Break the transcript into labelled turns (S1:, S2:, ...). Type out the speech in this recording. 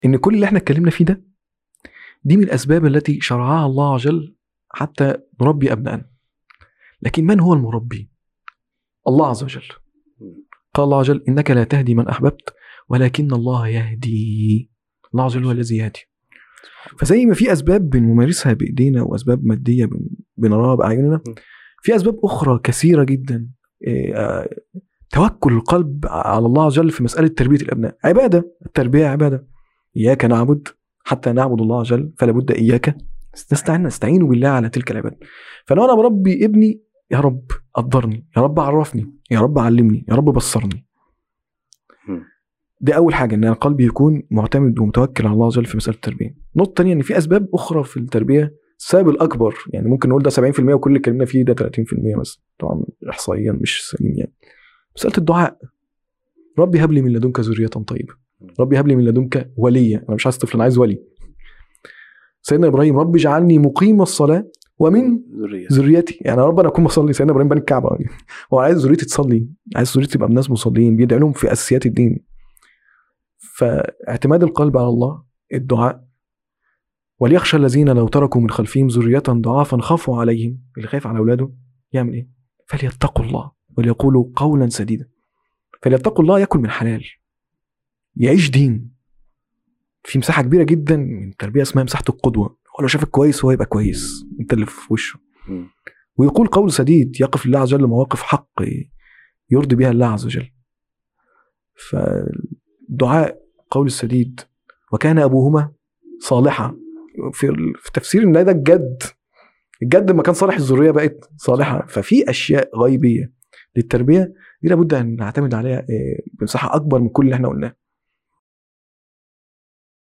S1: ان كل اللي احنا اتكلمنا فيه ده دي من الاسباب التي شرعها الله عز وجل حتى نربي ابنائنا لكن من هو المربي الله عز وجل قال الله عز وجل انك لا تهدي من احببت ولكن الله يهدي الله عز وجل هو الذي يهدي فزي ما في اسباب بنمارسها بايدينا واسباب ماديه بن- بنراها باعيننا في اسباب اخرى كثيره جدا إيه، آه، توكل القلب على الله عز وجل في مساله تربيه الابناء عباده التربيه عباده اياك نعبد حتى نعبد الله عز وجل فلا بد اياك نستعين نستعين بالله على تلك العباده فلو انا بربي ابني يا رب قدرني يا رب عرفني يا رب علمني يا رب بصرني
S2: مم.
S1: ده اول حاجه ان أنا قلبي يكون معتمد ومتوكل على الله عز وجل في مساله التربيه النقطه الثانيه ان في اسباب اخرى في التربيه السبب الاكبر يعني ممكن نقول ده 70% وكل اللي اتكلمنا فيه ده 30% بس طبعا احصائيا مش سليم يعني مساله الدعاء ربي هب لي من لدنك ذريه طيبه ربي هب لي من لدنك وليا انا مش عايز طفل انا عايز ولي سيدنا ابراهيم ربي اجعلني مقيم الصلاه ومن
S2: ذريه
S1: ذريتي يعني يا رب انا اكون بصلي سيدنا ابراهيم بني الكعبه هو عايز ذريتي تصلي عايز ذريتي تبقى ناس مصلين بيدعي لهم في اساسيات الدين فاعتماد القلب على الله الدعاء وليخشى الذين لو تركوا من خلفهم ذرية ضعافا خافوا عليهم اللي خايف على اولاده يعمل ايه؟ فليتقوا الله وليقولوا قولا سديدا فليتقوا الله ياكل من حلال يعيش دين في مساحه كبيره جدا من تربيه اسمها مساحه القدوه هو لو شافك كويس هو يبقى كويس انت اللي في وشه
S2: مم.
S1: ويقول قول سديد يقف لله عز وجل مواقف حق يرضي بها الله عز وجل فالدعاء قول السديد وكان ابوهما صالحا في في تفسير ان ده الجد الجد لما كان صالح الذريه بقت صالحه ففي اشياء غيبيه للتربيه دي لابد ان نعتمد عليها آه، بمساحه اكبر من كل اللي احنا قلناه